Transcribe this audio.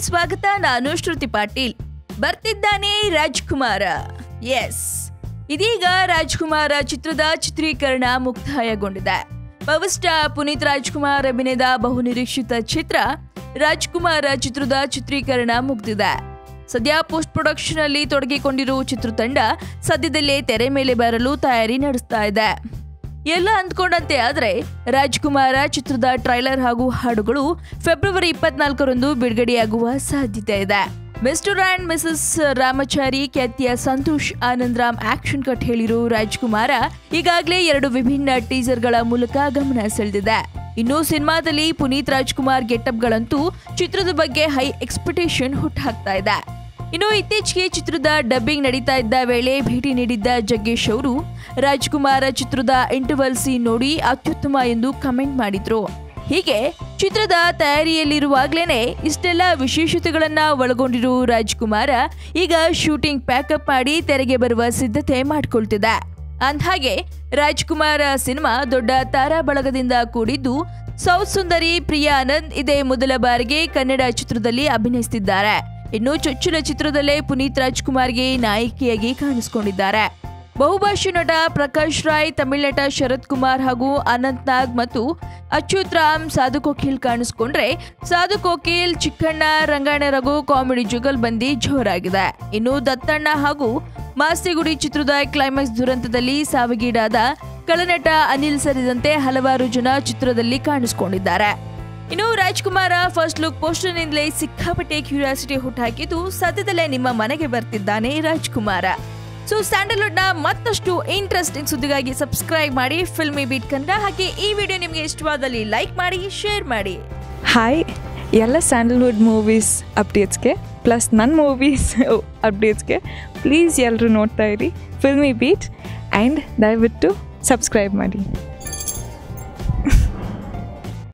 ಸ್ವಾಗತ ನಾನು ಶ್ರುತಿ ಪಾಟೀಲ್ ಬರ್ತಿದ್ದಾನೆ ರಾಜ್ಕುಮಾರ ಎಸ್ ಇದೀಗ ರಾಜ್ಕುಮಾರ ಚಿತ್ರದ ಚಿತ್ರೀಕರಣ ಮುಕ್ತಾಯಗೊಂಡಿದೆ ಪವರ್ ಸ್ಟಾರ್ ಪುನೀತ್ ರಾಜ್ಕುಮಾರ್ ಅಭಿನಯದ ಬಹುನಿರೀಕ್ಷಿತ ಚಿತ್ರ ರಾಜ್ಕುಮಾರ ಚಿತ್ರದ ಚಿತ್ರೀಕರಣ ಮುಗ್ದಿದೆ ಸದ್ಯ ಪೋಸ್ಟ್ ಪ್ರೊಡಕ್ಷನ್ ಅಲ್ಲಿ ತೊಡಗಿಕೊಂಡಿರುವ ಚಿತ್ರತಂಡ ಸದ್ಯದಲ್ಲೇ ತೆರೆ ಮೇಲೆ ಬರಲು ತಯಾರಿ ನಡೆಸ್ತಾ ಇದೆ ಎಲ್ಲ ಅಂದ್ಕೊಂಡಂತೆ ಆದ್ರೆ ರಾಜ್ಕುಮಾರ ಚಿತ್ರದ ಟ್ರೈಲರ್ ಹಾಗೂ ಹಾಡುಗಳು ಫೆಬ್ರವರಿ ಇಪ್ಪತ್ನಾಲ್ಕರಂದು ಬಿಡುಗಡೆಯಾಗುವ ಸಾಧ್ಯತೆ ಇದೆ ಮಿಸ್ಟರ್ ಅಂಡ್ ಮಿಸಸ್ ರಾಮಚಾರಿ ಖ್ಯಾತಿಯ ಸಂತೋಷ್ ಆನಂದ್ರಾಮ್ ಆಕ್ಷನ್ ಕಟ್ ಹೇಳಿರೋ ರಾಜ್ಕುಮಾರ ಈಗಾಗಲೇ ಎರಡು ವಿಭಿನ್ನ ಟೀಸರ್ಗಳ ಮೂಲಕ ಗಮನ ಸೆಳೆದಿದೆ ಇನ್ನು ಸಿನಿಮಾದಲ್ಲಿ ಪುನೀತ್ ರಾಜ್ಕುಮಾರ್ ಗೆಟಪ್ಗಳಂತೂ ಚಿತ್ರದ ಬಗ್ಗೆ ಹೈ ಎಕ್ಸ್ಪೆಕ್ಟೇಷನ್ ಹುಟ್ಟಾಕ್ತಾ ಇದೆ ಇನ್ನು ಇತ್ತೀಚೆಗೆ ಚಿತ್ರದ ಡಬ್ಬಿಂಗ್ ನಡೀತಾ ಇದ್ದ ವೇಳೆ ಭೇಟಿ ನೀಡಿದ್ದ ಜಗ್ಗೇಶ್ ಅವರು ರಾಜ್ಕುಮಾರ ಚಿತ್ರದ ಇಂಟರ್ವಲ್ ಸೀನ್ ನೋಡಿ ಅತ್ಯುತ್ತಮ ಎಂದು ಕಮೆಂಟ್ ಮಾಡಿದ್ರು ಹೀಗೆ ಚಿತ್ರದ ತಯಾರಿಯಲ್ಲಿರುವಾಗ್ಲೇನೆ ಇಷ್ಟೆಲ್ಲ ವಿಶೇಷತೆಗಳನ್ನ ಒಳಗೊಂಡಿರುವ ರಾಜ್ಕುಮಾರ ಈಗ ಶೂಟಿಂಗ್ ಪ್ಯಾಕಪ್ ಮಾಡಿ ತೆರೆಗೆ ಬರುವ ಸಿದ್ಧತೆ ಮಾಡ್ಕೊಳ್ತಿದೆ ಅಂದ್ಹಾಗೆ ರಾಜ್ಕುಮಾರ ಸಿನಿಮಾ ದೊಡ್ಡ ತಾರಾ ಬಳಗದಿಂದ ಕೂಡಿದ್ದು ಸೌತ್ ಸುಂದರಿ ಪ್ರಿಯಾ ಆನಂದ್ ಇದೇ ಮೊದಲ ಬಾರಿಗೆ ಕನ್ನಡ ಚಿತ್ರದಲ್ಲಿ ಅಭಿನಯಿಸುತ್ತಿದ್ದಾರೆ ಇನ್ನು ಚೊಚ್ಚಲ ಚಿತ್ರದಲ್ಲೇ ಪುನೀತ್ ರಾಜ್ಕುಮಾರ್ಗೆ ನಾಯಕಿಯಾಗಿ ಕಾಣಿಸಿಕೊಂಡಿದ್ದಾರೆ ಬಹುಭಾಷೆ ನಟ ಪ್ರಕಾಶ್ ರಾಯ್ ತಮಿಳ್ ನಟ ಶರತ್ ಕುಮಾರ್ ಹಾಗೂ ಅನಂತ್ ನಾಗ್ ಮತ್ತು ಅಚ್ಯುತ್ ರಾಮ್ ಸಾಧು ಕೋಕಿಲ್ ಕಾಣಿಸ್ಕೊಂಡ್ರೆ ಸಾಧು ಕೋಕಿಲ್ ಚಿಕ್ಕಣ್ಣ ರಂಗಾಯಣ ರಘು ಕಾಮಿಡಿ ಜುಗಲ್ ಬಂದಿ ಜೋರಾಗಿದೆ ಇನ್ನು ದತ್ತಣ್ಣ ಹಾಗೂ ಮಾಸ್ತಿಗುಡಿ ಚಿತ್ರದ ಕ್ಲೈಮ್ಯಾಕ್ಸ್ ದುರಂತದಲ್ಲಿ ಸಾವಿಗೀಡಾದ ಕಳನಟ ಅನಿಲ್ ಸೇರಿದಂತೆ ಹಲವಾರು ಜನ ಚಿತ್ರದಲ್ಲಿ ಕಾಣಿಸಿಕೊಂಡಿದ್ದಾರೆ ಇನ್ನು ರಾಜ್ಕುಮಾರ ಫಸ್ಟ್ ಲುಕ್ ಪೋಸ್ಟರ್ನಿಂದಲೇ ಸಿಕ್ಕಾಪಟ್ಟೆ ಕ್ಯೂರಿಯಾಸಿಟಿ ಹುಟ್ಟಾಕಿದ್ದು ಸದ್ಯದಲ್ಲೇ ನಿಮ್ಮ ಮನೆಗೆ ಬರ್ತಿದ್ದಾನೆ ರಾಜ್ಕುಮಾರ ಸೊ ಸ್ಯಾಂಡಲ್ವುಡ್ ನ ಮತ್ತಷ್ಟು ಇಂಟ್ರೆಸ್ಟಿಂಗ್ ಸುದ್ದಿಗಾಗಿ ಸಬ್ಸ್ಕ್ರೈಬ್ ಮಾಡಿ ಫಿಲ್ಮಿ ಬೀಟ್ ಕನ್ನಡ ಹಾಗೆ ಈ ವಿಡಿಯೋ ನಿಮಗೆ ಇಷ್ಟವಾದಲ್ಲಿ ಲೈಕ್ ಮಾಡಿ ಶೇರ್ ಮಾಡಿ ಹಾಯ್ ಎಲ್ಲ ಸ್ಯಾಂಡಲ್ವುಡ್ ಮೂವೀಸ್ ಅಪ್ಡೇಟ್ಸ್ಗೆ ಪ್ಲಸ್ ನನ್ನ ಮೂವೀಸ್ ಅಪ್ಡೇಟ್ಸ್ಗೆ ಪ್ಲೀಸ್ ಎಲ್ಲರೂ ನೋಡ್ತಾ ಇರಿ ಫಿಲ್ಮಿ ಬೀಟ್ ಆ್ಯಂಡ್ ದಯವಿಟ್ಟು ಸಬ್ಸ್ಕ್ರೈಬ್ ಮಾಡಿ